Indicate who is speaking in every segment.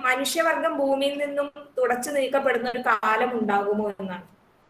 Speaker 1: മനുഷ്യവർഗം ഭൂമിയിൽ നിന്നും തുടച്ചു നീക്കപ്പെടുന്ന ഒരു കാലം ഉണ്ടാകുമോ എന്നാണ്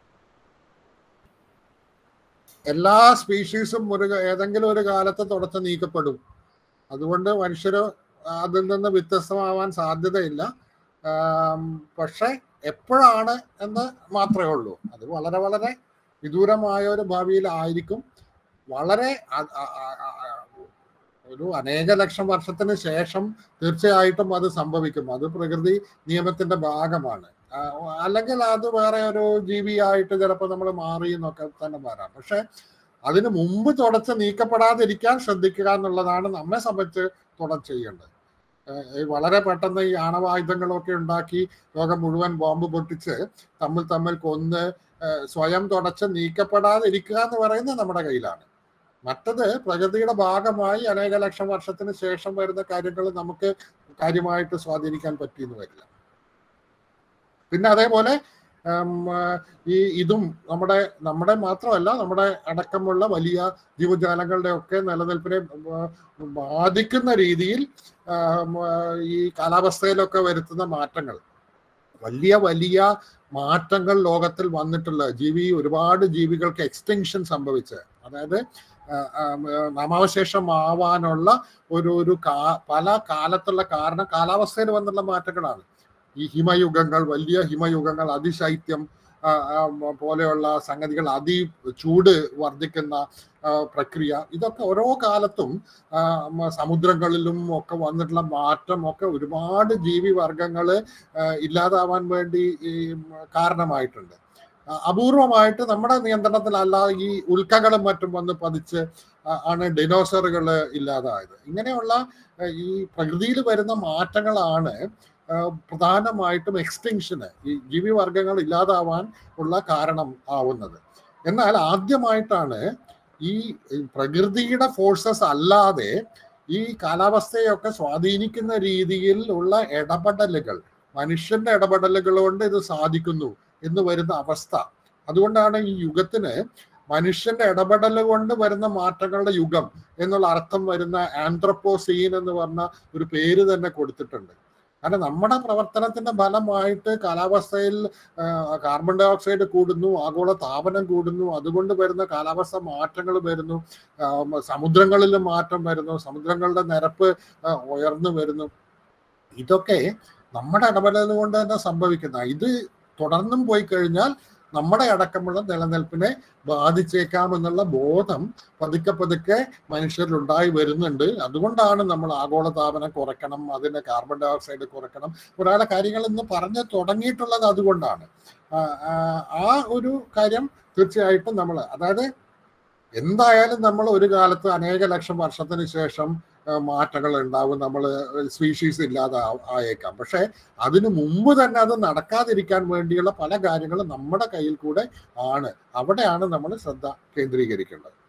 Speaker 2: എല്ലാ സ്പീഷീസും ഒരു ഏതെങ്കിലും ഒരു കാലത്ത് തുടച്ചു നീക്കപ്പെടും അതുകൊണ്ട് മനുഷ്യർ അതിൽ നിന്ന് വ്യത്യസ്തമാവാൻ സാധ്യതയില്ല ആം, പക്ഷെ എപ്പോഴാണ് എന്ന് മാത്രമേ ഉള്ളൂ അത് വളരെ വളരെ വിദൂരമായ ഒരു ഭാവിയിലായിരിക്കും വളരെ അ- അ- അ- അ- ഒരു അനേക ലക്ഷം വർഷത്തിന് ശേഷം തീർച്ചയായിട്ടും അത് സംഭവിക്കും അത് പ്രകൃതി നിയമത്തിന്റെ ഭാഗമാണ് ആ, അല്ലെങ്കിൽ അത് വേറെ ഒരു ജീവിയായിട്ട് ചിലപ്പോൾ നമ്മൾ മാറി എന്നൊക്കെ തന്നെ വരാം പക്ഷെ അതിനു മുമ്പ് തുടച്ച് നീക്കപ്പെടാതിരിക്കാൻ ശ്രദ്ധിക്കുക എന്നുള്ളതാണ് നമ്മെ സംബന്ധിച്ച് തുടർ ചെയ്യേണ്ടത് ഏഹ് ഈ വളരെ പെട്ടെന്ന് ഈ ആണവായുധങ്ങളൊക്കെ ഉണ്ടാക്കി ലോകം മുഴുവൻ ബോംബ് പൊട്ടിച്ച് തമ്മിൽ തമ്മിൽ കൊന്ന് ഏഹ് സ്വയം തുടച്ച് നീക്കപ്പെടാതിരിക്കുക എന്ന് പറയുന്നത് നമ്മുടെ കയ്യിലാണ് മറ്റത് പ്രകൃതിയുടെ ഭാഗമായി അനേക ലക്ഷം വർഷത്തിന് ശേഷം വരുന്ന കാര്യങ്ങൾ നമുക്ക് കാര്യമായിട്ട് സ്വാധീനിക്കാൻ പറ്റിയെന്ന് വരില്ല പിന്നെ അതേപോലെ ഉം, ആ, ഈ ഇതും നമ്മുടെ നമ്മുടെ മാത്രമല്ല നമ്മുടെ അടക്കമുള്ള വലിയ ജീവജാലങ്ങളുടെ ഒക്കെ നിലനിൽപ്പിനെ ആ, ബാധിക്കുന്ന രീതിയിൽ ആ, ഉം, ആ, ഈ കാലാവസ്ഥയിലൊക്കെ വരുത്തുന്ന മാറ്റങ്ങൾ വലിയ വലിയ മാറ്റങ്ങൾ ലോകത്തിൽ വന്നിട്ടുള്ള ജീവി ഒരുപാട് ജീവികൾക്ക് എക്സ്റ്റിങ്ഷൻ സംഭവിച്ച് അതായത് ആ, ആ, നാമാവശേഷമാവാനുള്ള ഒരു ഒരു കാ പല കാലത്തുള്ള കാരണം കാലാവസ്ഥയിൽ വന്നുള്ള മാറ്റങ്ങളാണ് ഈ ഹിമയുഗങ്ങൾ വലിയ ഹിമയുഗങ്ങൾ അതിശൈത്യം ആ, ആ, പോലെയുള്ള സംഗതികൾ അതി ചൂട് വർദ്ധിക്കുന്ന ആ, പ്രക്രിയ ഇതൊക്കെ ഓരോ കാലത്തും ആ, മ, സമുദ്രങ്ങളിലും ഒക്കെ വന്നിട്ടുള്ള മാറ്റം ഒക്കെ ഒരുപാട് ജീവി വർഗങ്ങള് ആ, ഇല്ലാതാവാൻ വേണ്ടി ഈ മ, കാരണമായിട്ടുണ്ട് ആ, അപൂർവമായിട്ട് നമ്മുടെ നിയന്ത്രണത്തിലല്ല ഈ ഉൽക്കകളും മറ്റും വന്ന് പതിച്ച് ആ, ആണ് ഡിനോസറുകൾ ഇല്ലാതായത് ഇങ്ങനെയുള്ള ആ, ഈ പ്രകൃതിയിൽ വരുന്ന മാറ്റങ്ങളാണ് ആ, പ്രധാനമായിട്ടും എക്സ്റ്റിങ്ഷന് ഈ ജീവിവർഗങ്ങൾ ഇല്ലാതാവാൻ ഉള്ള കാരണം ആവുന്നത് എന്നാൽ ആദ്യമായിട്ടാണ് ഈ പ്രകൃതിയുടെ ഫോഴ്സസ് അല്ലാതെ ഈ കാലാവസ്ഥയൊക്കെ സ്വാധീനിക്കുന്ന രീതിയിൽ ഉള്ള ഇടപെടലുകൾ മനുഷ്യന്റെ ഇടപെടലുകൾ കൊണ്ട് ഇത് സാധിക്കുന്നു എന്ന് വരുന്ന അവസ്ഥ അതുകൊണ്ടാണ് ഈ യുഗത്തിന് മനുഷ്യന്റെ ഇടപെടൽ കൊണ്ട് വരുന്ന മാറ്റങ്ങളുടെ യുഗം എന്നുള്ള അർത്ഥം വരുന്ന ആന്ത്രപ്പോസീൻ എന്ന് പറഞ്ഞ ഒരു പേര് തന്നെ കൊടുത്തിട്ടുണ്ട് കാരണം നമ്മുടെ പ്രവർത്തനത്തിന്റെ ഫലമായിട്ട് കാലാവസ്ഥയിൽ ആ, കാർബൺ ഡൈ ഓക്സൈഡ് കൂടുന്നു ആഗോള താപനം കൂടുന്നു അതുകൊണ്ട് വരുന്ന കാലാവസ്ഥ മാറ്റങ്ങൾ വരുന്നു ആ, സമുദ്രങ്ങളിൽ മാറ്റം വരുന്നു സമുദ്രങ്ങളുടെ നിരപ്പ് ആ, ഉയർന്നു വരുന്നു ഇതൊക്കെ നമ്മുടെ ഇടപെടൽ കൊണ്ട് തന്നെ സംഭവിക്കുന്ന ഇത് തുടർന്നും പോയി കഴിഞ്ഞാൽ നമ്മുടെ അടക്കമുള്ള നിലനിൽപ്പിനെ ബാധിച്ചേക്കാമെന്നുള്ള ബോധം പതുക്കെ പതുക്കെ മനുഷ്യരിൽ ഉണ്ടായി വരുന്നുണ്ട് അതുകൊണ്ടാണ് നമ്മൾ ആഗോളതാപനം കുറയ്ക്കണം അതിന് കാർബൺ ഡൈ ഓക്സൈഡ് കുറയ്ക്കണം ഒരാളെ കാര്യങ്ങൾ ഇന്ന് പറഞ്ഞു തുടങ്ങിയിട്ടുള്ളത് അതുകൊണ്ടാണ് ആ, ആ, ആ ഒരു കാര്യം തീർച്ചയായിട്ടും നമ്മൾ അതായത് എന്തായാലും നമ്മൾ ഒരു കാലത്ത് അനേക ലക്ഷം വർഷത്തിന് ശേഷം ആ, മാറ്റങ്ങൾ ഉണ്ടാവും നമ്മൾ സ്പീഷീസ് ഇല്ലാതെ ആ- ആയേക്കാം പക്ഷെ അതിനു മുമ്പ് തന്നെ അത് നടക്കാതിരിക്കാൻ വേണ്ടിയുള്ള പല കാര്യങ്ങളും നമ്മുടെ കയ്യിൽ കൂടെ ആണ് അവിടെയാണ് നമ്മൾ ശ്രദ്ധ കേന്ദ്രീകരിക്കേണ്ടത്